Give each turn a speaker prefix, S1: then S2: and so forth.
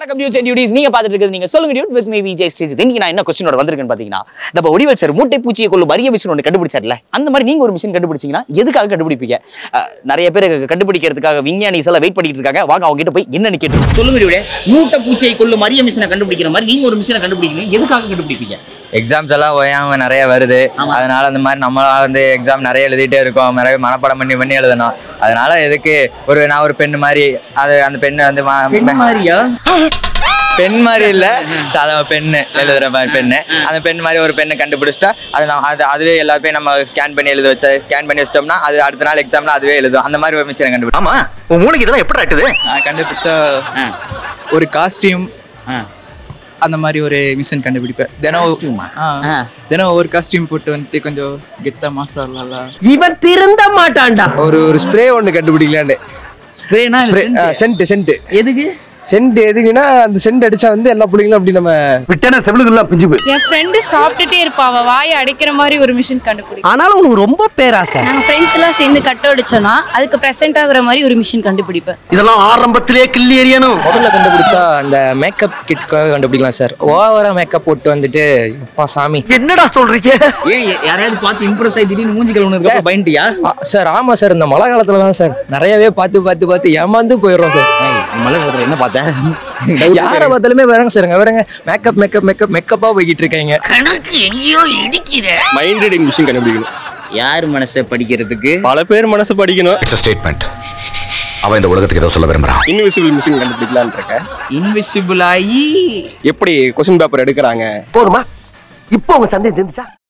S1: வணக்கம் டியூஸ் அண்ட் டியூடிஸ் நீங்க பார்த்துட்டு இருக்கிறது நீங்க சொல்லுங்க dude with me Vijay stage இன்னைக்கு நான் என்ன கொஸ்டினோட வந்திருக்கேன்னு பாத்தீங்கன்னா நம்ம ஒடிவல் சார் மூட்டை பூச்சியை கொள்ளும் அரிய மிஷின் ஒன்று கண்டுபிடிச்சார்ல அந்த மாதிரி நீங்க ஒரு மிஷின் கண்டுபிடிச்சீங்கன்னா எதுக்காக கண்டுபிடிப்பீங்க அஹ், நிறைய பேர் கண்டுபிடிக்கிறதுக்காக விஞ்ஞானிஸ் எல்லாம் வெயிட் பண்ணிட்டு இருக்காங்க வாங்க அவங்க கிட்ட போய் என்னன்னு கேட்டு சொல்லுங்க டியூடே மூட்டை பூச்சியை கொள்ளும் அரிய மிஷினை கண்டுபிடிக்கிற மாதிரி நீங்க ஒரு மிஷினை கண்டுபிடிக்கணும் எதுக்காக கண்டுபிடிப்பீங்க
S2: எக்ஸாம்ஸ் எல்லாம் ஓயாம நிறைய வருது
S1: ஆமா.
S2: அதனால அந்த மாதிரி நம்மளா வந்து எக்ஸாம் நிறைய எழுதிட்டே இருக்கோம் நிறைய மனப்பாடம் பண்ணி பண்ணி எழுதணும் அதனால எதுக்கு ஒரு நான் ஒரு பெண் மாதிரி அது அந்த பெண்ணை வந்து மா-
S1: மாதிரியா
S2: பெண் மாதிரி இல்ல சாதாரண பெண்ணு எழுதுற மாதிரி பெண்ணு அந்த பெண் மாதிரி ஒரு பெண்ணை கண்டுபிடிச்சிட்டா அது நம்ம அது அதுவே எல்லாத்தையும் நம்ம ஸ்கேன் பண்ணி எழுத வச்ச ஸ்கேன் பண்ணி வச்சிட்டோம்னா அது அடுத்த நாள் எக்ஸாம்ல அதுவே எழுதும் அந்த மாதிரி ஒரு மிஷினை கண்டுபிடி
S3: ஆமா உன் மூளைக்கு இதெல்லாம் எப்படி ஆட்டுது
S4: நான் கண்டுபிடிச்சா ஒரு காஸ்டியூம் அந்த மாதிரி ஒரு மிஷின் கண்டுபிடிப்பேன் தினம்
S1: Costume ஆ?
S4: ஆ.
S1: ஆ.
S4: தினம் ஒரு காஸ்டியூம் போட்டு வந்துட்டு கொஞ்சம் கெத்தா மாசா இல்லல
S3: இவன் திருந்த மாட்டான்டா
S5: ஒரு ஒரு ஸ்ப்ரே ஒன்று கண்டுபிடிக்கலான்னு
S1: ஸ்ப்ரேனா
S5: சென்ட் சென்ட்
S1: எதுக்கு
S5: சென்ட் எதுக்குன்னா அந்த சென்ட் அடிச்சா வந்து எல்லா பிள்ளைங்களும் அப்படி நம்ம
S3: விட்டன செவிலுக்குலாம் பிஞ்சு போய்
S6: என் ஃப்ரெண்டு சாப்பிட்டுட்டே இருப்பா அவ வாயை அடைக்கிற மாதிரி ஒரு மிஷின் கண்டுபிடிக்கும்
S3: ஆனாலும் உனக்கு ரொம்ப பேராசை
S7: நாங்க ஃப்ரெண்ட்ஸ் எல்லாம் சேர்ந்து கட் அடிச்சோம்னா அதுக்கு ப்ரெசென்ட் ஆகுற மாதிரி ஒரு மிஷின் கண்டுபிடிப்பேன்
S3: இதெல்லாம் ஆரம்பத்திலே கிள்ளி எறியணும்
S8: முதல்ல கண்டுபிடிச்சா அந்த மேக்கப் கிட்காக கண்டுபிடிக்கலாம் சார் ஓவரா மேக்கப் போட்டு வந்துட்டு அப்பா சாமி
S3: என்னடா சொல்றீங்க
S1: ஏன் யாரையாவது பார்த்து இம்ப்ரெஸ் ஆகி திடீர்னு மூஞ்சி கழுவுனதுக்கு பயன்ட்டியா
S8: ஆ, சார் ஆமா சார் இந்த மழை காலத்துல தான் சார் நிறையவே பார்த்து பார்த்து பார்த்து ஏமாந்து போயிடுறோம் சார்
S1: மலை காலத்துல என்ன பார்த்தேன்
S8: யாரை பார்த்தாலுமே வரங்க சார் இங்க வரங்க மேக்கப் மேக்கப் மேக்கப் மேக்கப்பா போய்கிட்டு இருக்காங்க
S5: மைண்ட் ரீடிங் மிஷின் கண்டுபிடிக்கணும்
S1: யார் மனசை படிக்கிறதுக்கு
S5: பல பேர் மனசு படிக்கணும்
S9: இட்ஸ் ஸ்டேட்மெண்ட் அவன் இந்த உலகத்துக்கு ஏதோ சொல்ல விரும்புறான்
S5: இன்விசிபிள் மிஷின் கண்டுபிடிக்கலான்னு இருக்கேன்
S1: இன்விசிபிள் ஆகி
S5: எப்படி கொஸ்டின் பேப்பர் எடுக்கிறாங்க
S3: போதுமா இப்போ உங்க சந்தேகம் தெரிஞ்சா